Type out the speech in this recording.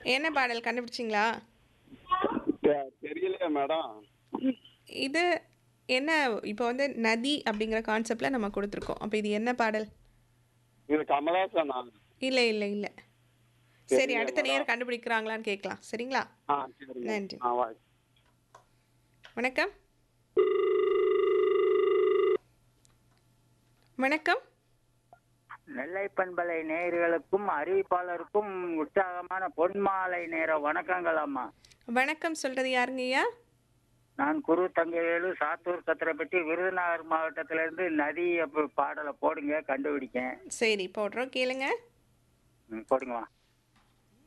என்ன பாடல் கண்டுபிடிச்சிங்களா தெ- தெரியலையே மேடம் இது என்ன இப்போ வந்து நதி அப்படிங்கிற கான்செப்டில் நம்ம கொடுத்துருக்கோம் அப்போ இது என்ன பாடல் இது கமலாசனா இல்லை இல்லை இல்லை சரி தெரியல அடுத்த மேடம். நேரம் கண்டுபிடிக்கிறாங்களான்னு கேட்கலாம் சரிங்களா ஆ சரி நன்றி. ஆ வா வணக்கம் வணக்கம் நெல்லை பண்பலை நேயர்களுக்கும் அறிவிப்பாளருக்கும் உற்சாகமான பொன்மாலை நேர வணக்கங்கள் அம்மா வணக்கம் சொல்கிறது யாருங்கய்யா நான் குரு தங்கவேலு சாத்தூர் கத்திரப்பட்டி விருதுநகர் மாவட்டத்திலிருந்து நதி அப்ப பாடலை போடுங்க கண்டுபிடிக்கேன் சரி போடுறோம் கேளுங்க ம், போடுங்கம்மா